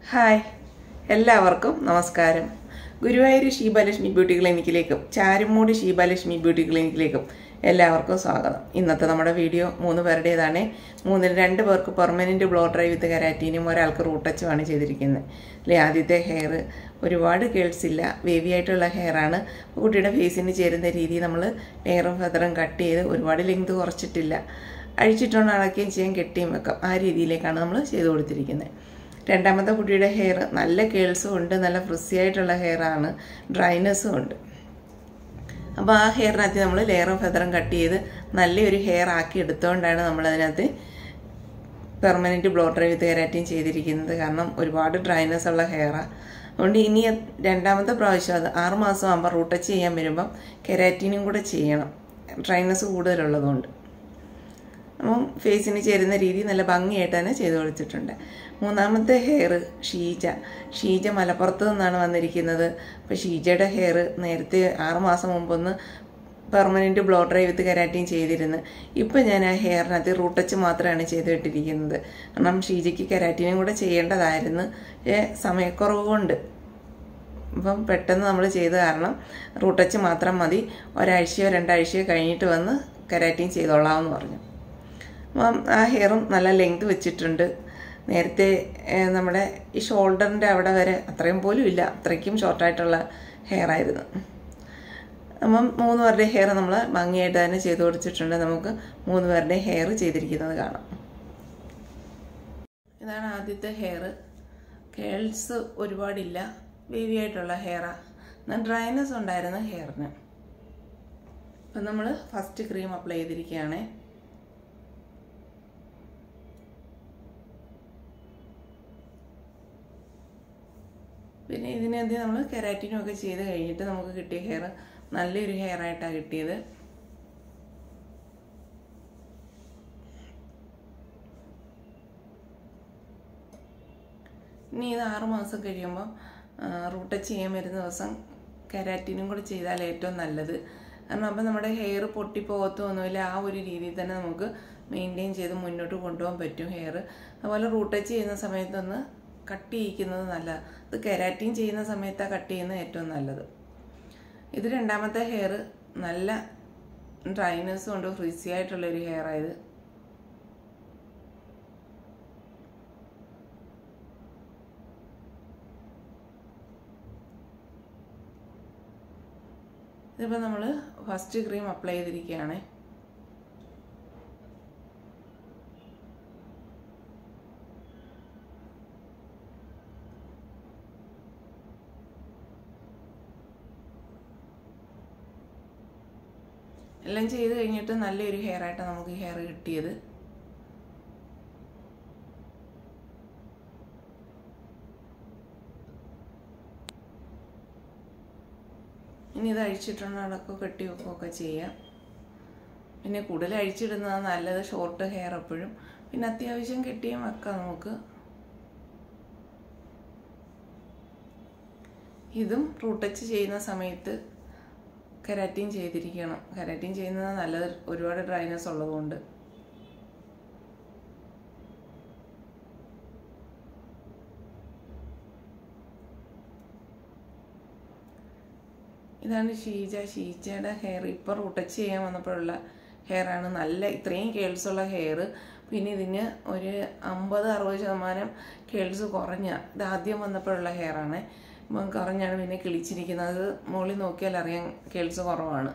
hi എല്ലാവർക്കും നമസ്കാരം Guruvayur Sheebalakshmi beauty ക്ലിനിക്കിലേക്കും ചാരുമൂട് ഷീബാലക്ഷ്മി ബ്യൂട്ടി ക്ലിനിക്കിലേക്കും എല്ലാവർക്കും സ്വാഗതം ഇന്നത്തെ നമ്മുടെ വീഡിയോ മൂന്ന് പേരുടേതാണ് മൂന്നിൽ രണ്ട് പേർക്ക് പെർമനൻറ്റ് ബ്ലോ ഡ്രൈ വിത്ത് കരാറ്റീനും ഒരാൾക്ക് റൂട്ടച്ചുമാണ് ചെയ്തിരിക്കുന്നത് അല്ലെ ആദ്യത്തെ ഹെയർ ഒരുപാട് കേൾസ് ഇല്ല വേവി ആയിട്ടുള്ള ഹെയറാണ് കുട്ടിയുടെ ഫേസിന് ചേരുന്ന രീതി നമ്മൾ ലെയറും ഫെതറും കട്ട് ചെയ്ത് ഒരുപാട് ലെങ്ത് കുറച്ചിട്ടില്ല അഴിച്ചിട്ടുകൊണ്ട് അടക്കുകയും ചെയ്യാൻ കെട്ടിയും വെക്കാം ആ രീതിയിലേക്കാണ് നമ്മൾ ചെയ്ത് കൊടുത്തിരിക്കുന്നത് രണ്ടാമത്തെ കുട്ടിയുടെ ഹെയർ നല്ല കേൾസും ഉണ്ട് നല്ല ഫ്രിസി ആയിട്ടുള്ള ഹെയറാണ് ഡ്രൈനെസ്സും ഉണ്ട് അപ്പോൾ ആ ഹെയറിനകത്ത് നമ്മൾ ലെയറും ഫെതറും കട്ട് ചെയ്ത് നല്ലൊരു ഹെയർ ആക്കി എടുത്തുകൊണ്ടാണ് നമ്മളതിനകത്ത് permanent blow dry with keratin ചെയ്തിരിക്കുന്നത് കാരണം ഒരുപാട് ഡ്രൈനെസ് ഉള്ള ഹെയറാണ് അതുകൊണ്ട് ഇനി രണ്ടാമത്തെ പ്രാവശ്യം അത് ആറ് മാസം ആകുമ്പോൾ റൂട്ടച്ച് ചെയ്യാൻ വരുമ്പം കെരാറ്റിനും കൂടെ ചെയ്യണം ഡ്രൈനെസ് കൂടുതലുള്ളതുകൊണ്ട് അപ്പം ഫേസിന് ചേരുന്ന രീതി നല്ല ഭംഗിയായിട്ട് തന്നെ ചെയ്തു കൊടുത്തിട്ടുണ്ട് മൂന്നാമത്തെ ഹെയർ ഷീജ ഷീജ മലപ്പുറത്ത് നിന്നാണ് വന്നിരിക്കുന്നത് അപ്പോൾ ഷീജയുടെ ഹെയർ നേരത്തെ ആറ് മാസം മുമ്പൊന്ന് പെർമനൻറ്റ് ബ്ലോ ഡ്രൈ വിത്ത് കരാറ്റിയും ചെയ്തിരുന്നു ഇപ്പം ഞാൻ ആ ഹെയറിനകത്ത് റൂട്ടച്ച് മാത്രമാണ് ചെയ്തിട്ടിരിക്കുന്നത് കാരണം ഷീജയ്ക്ക് കരാറ്റിനും കൂടെ ചെയ്യേണ്ടതായിരുന്നു സമയക്കുറവ് കൊണ്ട് അപ്പം പെട്ടെന്ന് നമ്മൾ ചെയ്ത കാരണം റൂട്ടച്ച് മാത്രം മതി ഒരാഴ്ചയോ രണ്ടാഴ്ചയോ കഴിഞ്ഞിട്ട് വന്ന് കരാറ്റിൻ ചെയ്തോളാമെന്ന് പറഞ്ഞു അപ്പം ആ ഹെയറും നല്ല ലെങ്ത് വെച്ചിട്ടുണ്ട് നേരത്തെ നമ്മുടെ ഈ ഷോൾഡറിൻ്റെ അവിടെ വരെ അത്രയും പോലും ഇല്ല അത്രയ്ക്കും ഷോർട്ടായിട്ടുള്ള ഹെയർ ആയിരുന്നു അപ്പം മൂന്ന് പേരുടെ ഹെയർ നമ്മൾ ഭംഗിയായിട്ട് തന്നെ ചെയ്തു കൊടുത്തിട്ടുണ്ട് നമുക്ക് മൂന്ന് പേരുടെ ഹെയർ ചെയ്തിരിക്കുന്നത് കാണാം ഇതാണ് ആദ്യത്തെ ഹെയർ കേൾസ് ഒരുപാടില്ല വേവി ആയിട്ടുള്ള ഹെയറാണ് എന്നാൽ ഡ്രൈനെസ് ഉണ്ടായിരുന്ന ഹെയറിന് അപ്പം നമ്മൾ ഫസ്റ്റ് ക്രീം അപ്ലൈ ചെയ്തിരിക്കുകയാണേ പിന്നെ ഇതിനകത്ത് നമ്മൾ കെരാറ്റിനും ഒക്കെ ചെയ്ത് കഴിഞ്ഞിട്ട് നമുക്ക് കിട്ടിയ ഹെയർ നല്ലൊരു ഹെയർ ആയിട്ടാണ് കിട്ടിയത് ഇനി ഇത് ആറ് മാസം കഴിയുമ്പോൾ റൂട്ടച്ച് ചെയ്യാൻ വരുന്ന ദിവസം കെരാറ്റിനും കൂടെ ചെയ്താൽ ഏറ്റവും നല്ലത് കാരണം അപ്പം നമ്മുടെ ഹെയർ പൊട്ടിപ്പോകത്തൊന്നുമില്ല ആ ഒരു രീതിയിൽ തന്നെ നമുക്ക് മെയിൻറ്റെയിൻ ചെയ്ത് മുന്നോട്ട് കൊണ്ടുപോകാൻ പറ്റും ഹെയർ അതുപോലെ റൂട്ടച്ച് ചെയ്യുന്ന സമയത്തൊന്ന് കട്ട് ചെയ്യിക്കുന്നത് നല്ലതാണ് അത് കെരാറ്റിൻ ചെയ്യുന്ന സമയത്താണ് കട്ട് ചെയ്യുന്നത് ഏറ്റവും നല്ലത് ഇത് രണ്ടാമത്തെ ഹെയർ നല്ല ഡ്രൈനെസ്സും ഉണ്ട് ഫ്രിസി ആയിട്ടുള്ളൊരു ഹെയർ ആയത് ഇതിപ്പോൾ നമ്മൾ ഫസ്റ്റ് ക്രീം അപ്ലൈ ചെയ്തിരിക്കുകയാണ് എല്ലാം ചെയ്ത് കഴിഞ്ഞിട്ട് നല്ലൊരു ഹെയർ ആയിട്ടാണ് നമുക്ക് ഈ ഹെയർ കിട്ടിയത് ഇനി ഇത് അഴിച്ചിട്ടുള്ള അടക്കോ കെട്ടി വെക്കുകയൊക്കെ ചെയ്യാം പിന്നെ കൂടുതൽ അഴിച്ചിടുന്നതാണ് നല്ലത് ഷോർട്ട് ഹെയർ എപ്പോഴും പിന്നെ അത്യാവശ്യം കെട്ടിയും വെക്കാം നമുക്ക് ഇതും റൂട്ടച്ച് ചെയ്യുന്ന സമയത്ത് കരാറ്റിൻ ചെയ്തിരിക്കണം കരാറ്റിൻ ചെയ്യുന്നത് നല്ലത് ഒരുപാട് ഡ്രൈനെസ് ഉള്ളതുകൊണ്ട് ഇതാണ് ഷീജ ഷീജയുടെ ഹെയർ ഇപ്പോൾ റൂട്ടച്ച് ചെയ്യാൻ വന്നപ്പോഴുള്ള ഹെയറാണ് നല്ല ഇത്രയും കേൾസുള്ള ഹെയർ പിന്നെ ഇതിന് ഒരു അമ്പത് അറുപത് ശതമാനം കേൾസ് കുറഞ്ഞ ഇത് ആദ്യം വന്നപ്പോഴുള്ള ഹെയറാണ് കുറഞ്ഞാണ് പിന്നെ കിളിച്ചിരിക്കുന്നത് മുകളിൽ നോക്കിയാൽ അറിയാം കേൾസ് കുറവാണ്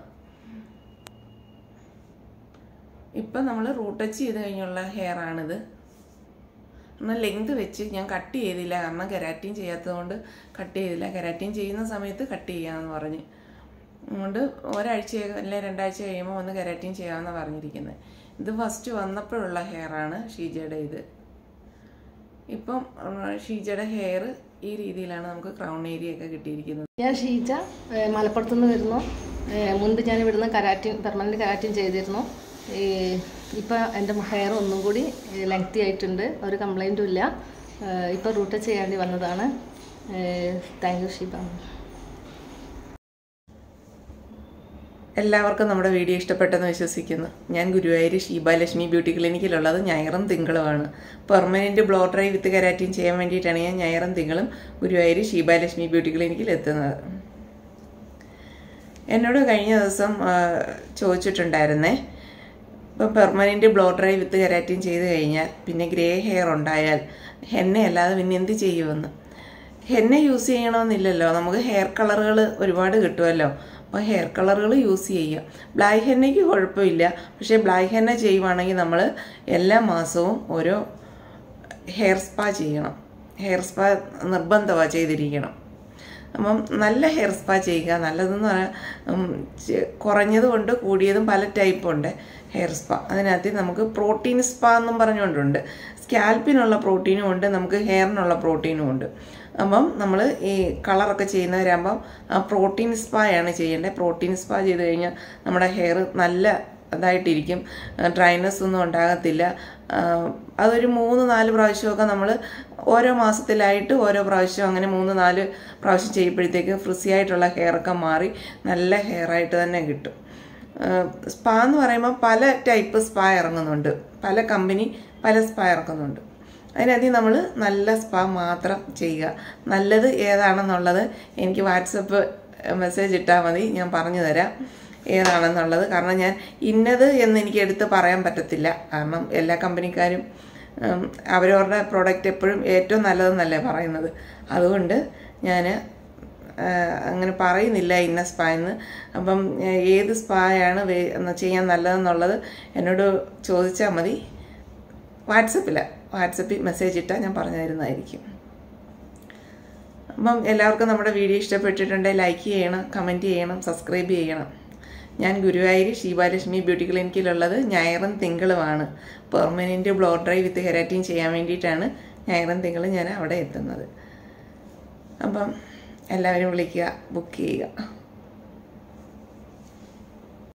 ഇപ്പം നമ്മൾ റൂട്ടച്ച് ചെയ്ത് കഴിഞ്ഞുള്ള ഹെയർ ആണിത് എന്നാൽ ലെങ്ത് വെച്ച് ഞാൻ കട്ട് ചെയ്തില്ല കാരണം കെരാറ്റിൻ ചെയ്യാത്തതുകൊണ്ട് കട്ട് ചെയ്തില്ല കെരാറ്റിൻ ചെയ്യുന്ന സമയത്ത് കട്ട് ചെയ്യാമെന്ന് പറഞ്ഞ് അതുകൊണ്ട് ഒരാഴ്ച അല്ലെ രണ്ടാഴ്ച കഴിയുമ്പോൾ ഒന്ന് കെരാറ്റിൻ ചെയ്യാമെന്നാണ് പറഞ്ഞിരിക്കുന്നത് ഇത് ഫസ്റ്റ് വന്നപ്പോഴുള്ള ഹെയറാണ് ഷീജയുടെ ഇത് ഇപ്പം ഷീജയുടെ ഹെയർ ഈ രീതിയിലാണ് നമുക്ക് ക്രൗൺ ഏരിയ ഒക്കെ കിട്ടിയിരിക്കുന്നത് ഞാൻ ഷീജ ഏഹ് മലപ്പുറത്ത് നിന്ന് വരുന്നു ഏഹ് മുൻപ് ഞാൻ ഇവിടുന്ന് കരാറ്റിൻ പെർമനൻറ്റ് കരാറ്റിൻ ചെയ്തിരുന്നു ഇപ്പം എൻ്റെ ഹെയർ ഒന്നും കൂടി ലെങ്തി ആയിട്ടുണ്ട് ഒരു കംപ്ലൈൻറ്റും ഇല്ല ഇപ്പോൾ റൂട്ട് ചെയ്യാണ്ടി വന്നതാണ് താങ്ക് യു ഷീബ എല്ലാവർക്കും നമ്മുടെ വീഡിയോ ഇഷ്ടപ്പെട്ടെന്ന് വിശ്വസിക്കുന്നു ഞാൻ ഗുരുവായൂർ ഷീബാലക്ഷ്മി ബ്യൂട്ടി ക്ലിനിക്കിലുള്ളത് ഞായറും തിങ്കളുമാണ് permanent blow dry with keratin ചെയ്യാൻ വേണ്ടിയിട്ടാണ് ഞാൻ ഞായറും തിങ്കളും ഗുരുവായൂർ ഷീബാലക്ഷ്മി ബ്യൂട്ടി ക്ലിനിക്കിൽ എത്തുന്നത് എന്നോട് കഴിഞ്ഞ ദിവസം ആ, ചോദിച്ചിട്ടുണ്ടായിരുന്നേ ഇപ്പം permanent blow dry with keratin ചെയ്ത് കഴിഞ്ഞാൽ പിന്നെ ഗ്രേ ഹെയർ ഉണ്ടായാൽ ഹെന്ന അല്ലാതെ പിന്നെ എന്ത് ചെയ്യുമെന്ന് ഹെന്ന യൂസ് ചെയ്യണമെന്നില്ലല്ലോ നമുക്ക് ഹെയർ കളറുകൾ ഒരുപാട് കിട്ടുമല്ലോ അപ്പോൾ ഹെയർ കളറുകൾ യൂസ് ചെയ്യുക ബ്ലാക്ക് ഹെന്നയ്ക്ക് കുഴപ്പമില്ല പക്ഷേ ബ്ലാക്ക് ഹെന്ന ചെയ്യുവാണെങ്കിൽ നമ്മൾ എല്ലാ മാസവും ഓരോ ഹെയർ സ്പാ ചെയ്യണം ഹെയർ സ്പാ നിർബന്ധമാണ് ചെയ്തിരിക്കണം അപ്പം നല്ല ഹെയർ സ്പാ ചെയ്യുക നല്ലതെന്ന് പറഞ്ഞാൽ ഉം, ചെ- കുറഞ്ഞത് കൊണ്ട് കൂടിയതും പല ടൈപ്പുണ്ട് ഹെയർ സ്പാ അതിനകത്ത് നമുക്ക് പ്രോട്ടീൻ സ്പാ എന്നും പറഞ്ഞുകൊണ്ടുണ്ട് സ്കാൽപ്പിനുള്ള പ്രോട്ടീനും ഉണ്ട് നമുക്ക് ഹെയറിനുള്ള പ്രോട്ടീനും ഉണ്ട് അപ്പം നമ്മൾ ഈ കളറൊക്കെ ചെയ്യുന്നവരാകുമ്പം ആ പ്രോട്ടീൻ സ്പായാണ് ചെയ്യേണ്ടത് പ്രോട്ടീൻ സ്പാ ചെയ്ത് കഴിഞ്ഞാൽ നമ്മുടെ ഹെയർ നല്ല ഇതായിട്ടിരിക്കും ഡ്രൈനെസ് ഒന്നും ഉണ്ടാകത്തില്ല ആ, അതൊരു മൂന്ന് നാല് പ്രാവശ്യമൊക്കെ നമ്മൾ ഓരോ മാസത്തിലായിട്ട് ഓരോ പ്രാവശ്യം അങ്ങനെ മൂന്ന് നാല് പ്രാവശ്യം ചെയ്യുമ്പോഴത്തേക്ക് ഫ്രിസി ആയിട്ടുള്ള ഹെയറൊക്കെ മാറി നല്ല ഹെയറായിട്ട് തന്നെ കിട്ടും സ്പാ എന്ന് പറയുമ്പോൾ പല ടൈപ്പ് സ്പാ ഇറങ്ങുന്നുണ്ട് പല കമ്പനി പല സ്പാ ഇറക്കുന്നുണ്ട് അതിനകത്ത് നമ്മൾ നല്ല സ്പാ മാത്രം ചെയ്യുക നല്ലത് ഏതാണെന്നുള്ളത് എനിക്ക് വാട്സപ്പ് മെസ്സേജ് ഇട്ടാൽ മതി ഞാൻ പറഞ്ഞു തരാം ഏതാണെന്നുള്ളത് കാരണം ഞാൻ ഇന്നത് എന്ന് എനിക്ക് എടുത്ത് പറയാൻ പറ്റത്തില്ല കാരണം എല്ലാ കമ്പനിക്കാരും ഉം, അവരവരുടെ പ്രോഡക്റ്റ് എപ്പോഴും ഏറ്റവും നല്ലതെന്നല്ലേ പറയുന്നത് അതുകൊണ്ട് ഞാൻ അങ്ങനെ പറയുന്നില്ല ഇന്ന സ്പാ എന്ന് അപ്പം ഏ, ഏത് സ്പായാണ് വേ ചെയ്യാൻ നല്ലതെന്നുള്ളത് എന്നോട് ചോദിച്ചാൽ മതി വാട്സപ്പിൽ വാട്സപ്പിൽ മെസ്സേജ് ഇട്ടാൽ ഞാൻ പറഞ്ഞു തരുന്നതായിരിക്കും അപ്പം എല്ലാവർക്കും നമ്മുടെ വീഡിയോ ഇഷ്ടപ്പെട്ടിട്ടുണ്ടെങ്കിൽ ലൈക്ക് ചെയ്യണം കമൻറ്റ് ചെയ്യണം സബ്സ്ക്രൈബ് ചെയ്യണം ഞാൻ ഗുരുവായൂർ ശിവലക്ഷ്മി ബ്യൂട്ടി ക്ലിനിക്കിലുള്ളത് ഞായറും തിങ്കളുമാണ് permanent blow dry with keratin ചെയ്യാൻ വേണ്ടിയിട്ടാണ് ഞായറും തിങ്കളും ഞാൻ അവിടെ എത്തുന്നത് അപ്പം എല്ലാവരും വിളിക്കുക ബുക്ക് ചെയ്യുക